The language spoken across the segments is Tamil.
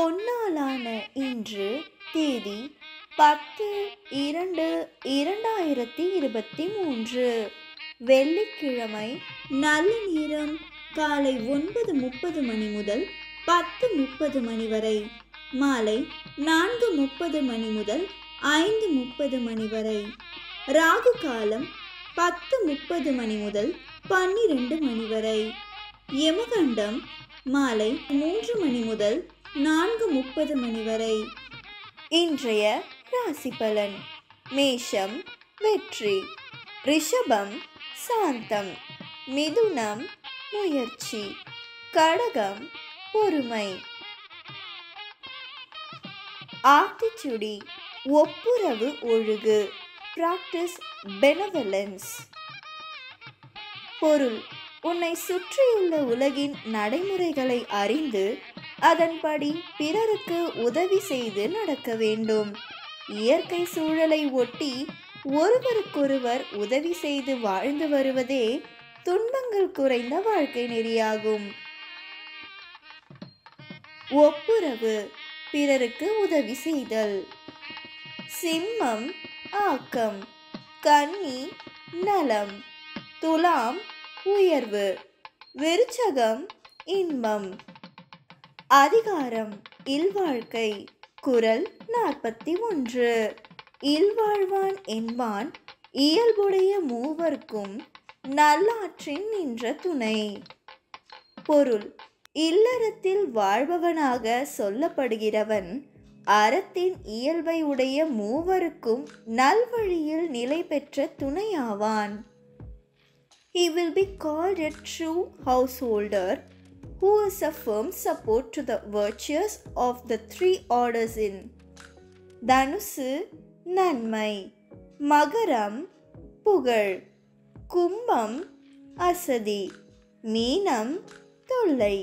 பொன்னாளான இன்று தேதி பத்து இரண்டு இரண்டாயிரத்தி இருபத்தி மூன்று வெள்ளிக்கிழமை நல்ல நேரம் காலை ஒன்பது முப்பது மணி முதல் பத்து முப்பது மணி வரை மாலை நான்கு முப்பது மணி முதல் ஐந்து முப்பது மணி வரை ராகு காலம் பத்து முப்பது மணி முதல் பன்னிரண்டு மணி வரை யமகண்டம் மாலை மூன்று மணி முதல் நான்கு முப்பது மணி வரை இன்றைய ராசி பலன் மேஷம் வெற்றி ரிஷபம் சாந்தம் மிதுனம் முயற்சி கடகம் பொறுமை ஆத்திச்சுடி ஒப்புரவு ஒழுகு பிராக்டிஸ் பெனவலன்ஸ் பொருள் உன்னை சுற்றியுள்ள உலகின் நடைமுறைகளை அறிந்து அதன்படி பிறருக்கு உதவி செய்து நடக்க வேண்டும் இயற்கை சூழலை ஒட்டி ஒருவருக்கொருவர் உதவி செய்து வாழ்ந்து வருவதே துன்பங்கள் குறைந்த வாழ்க்கை நெறியாகும் ஒப்புரவு பிறருக்கு உதவி செய்தல் சிம்மம் ஆக்கம் கன்னி நலம் துலாம் உயர்வு விருச்சகம் இன்பம் அதிகாரம் இல்வாழ்க்கை குரல் நாற்பத்தி ஒன்று இல்வாழ்வான் என்பான் இயல்புடைய மூவர்க்கும் நல்லாற்றின் நின்ற துணை பொருள் இல்லறத்தில் வாழ்பவனாக சொல்லப்படுகிறவன் அறத்தின் இயல்பை உடைய மூவருக்கும் நல்வழியில் நிலை பெற்ற துணையாவான் He will be called a true householder who is a firm support to the virtues of the three orders in தனுசு நன்மை மகரம் புகழ் கும்பம் அசதி மீனம் தொல்லை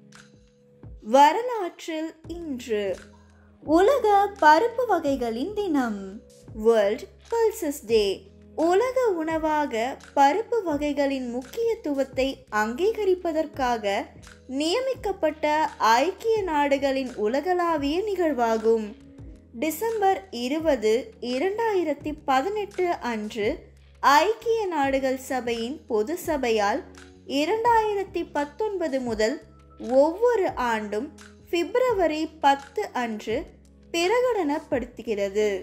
வரலாற்றில் இன்று உலக பருப்பு வகைகளின் தினம் வேர்ல்ட் பல்சஸ் டே உலக உணவாக பருப்பு வகைகளின் முக்கியத்துவத்தை அங்கீகரிப்பதற்காக நியமிக்கப்பட்ட ஐக்கிய நாடுகளின் உலகளாவிய நிகழ்வாகும் டிசம்பர் இருபது இரண்டாயிரத்தி பதினெட்டு அன்று ஐக்கிய நாடுகள் சபையின் பொது சபையால் இரண்டாயிரத்தி பத்தொன்பது முதல் ஒவ்வொரு ஆண்டும் பிப்ரவரி பத்து அன்று பிரகடனப்படுத்துகிறது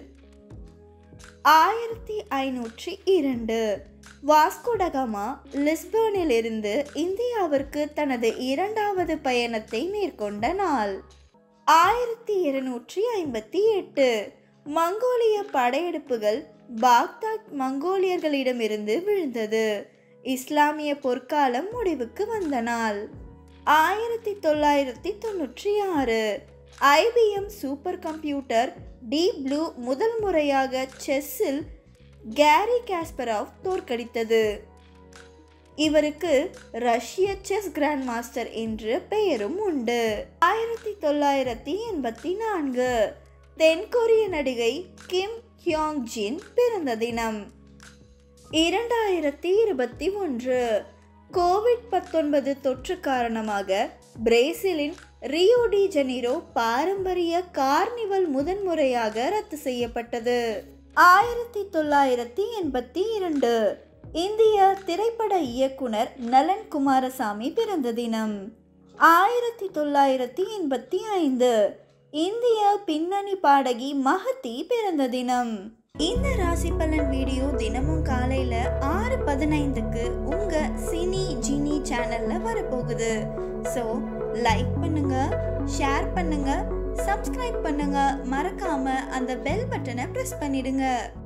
ஆயிரத்தி ஐநூற்றி இரண்டு வாஸ்கோடகமா லிஸ்பர்னிலிருந்து இந்தியாவிற்கு தனது இரண்டாவது பயணத்தை மேற்கொண்ட நாள் ஆயிரத்தி இருநூற்றி ஐம்பத்தி எட்டு மங்கோலிய படையெடுப்புகள் பாக்தாத் மங்கோலியர்களிடமிருந்து விழுந்தது இஸ்லாமிய பொற்காலம் முடிவுக்கு வந்த நாள் ஆயிரத்தி தொள்ளாயிரத்தி தொண்ணூற்றி ஆறு IBM super computer Deep Blue முதல் முறையாக செஸ்ஸில் கேரி காஸ்பராவ் தோற்கடித்தது இவருக்கு ரஷ்ய செஸ் கிராண்ட் மாஸ்டர் என்று பெயரும் உண்டு ஆயிரத்தி தொள்ளாயிரத்தி எண்பத்தி நான்கு தென்கொரிய நடிகை கிம் ஹியோங் ஜின் பிறந்த தினம் இரண்டாயிரத்தி இருபத்தி ஒன்று கோவிட் பத்தொன்பது தொற்று காரணமாக பிரேசிலின் ரியோ டி ஜெனிரோ பாரம்பரிய கார்னிவல் முதன்முறையாக ரத்து செய்யப்பட்டது ஆயிரத்தி தொள்ளாயிரத்தி எண்பத்தி இரண்டு இந்திய திரைப்பட இயக்குனர் நலன் குமாரசாமி பிறந்த தினம் ஆயிரத்தி தொள்ளாயிரத்தி எண்பத்தி ஐந்து இந்திய பின்னணி பாடகி மஹதி பிறந்த தினம் இந்த ராசி பலன் வீடியோ தினமும் காலையில ஆறு பதினைந்துக்கு உங்க சினி ஜினி சேனல்ல வரப்போகுது ஸோ லைக் பண்ணுங்க ஷேர் பண்ணுங்க சப்ஸ்கிரைப் பண்ணுங்க மறக்காம அந்த பெல் பட்டனை ப்ரெஸ் பண்ணிடுங்க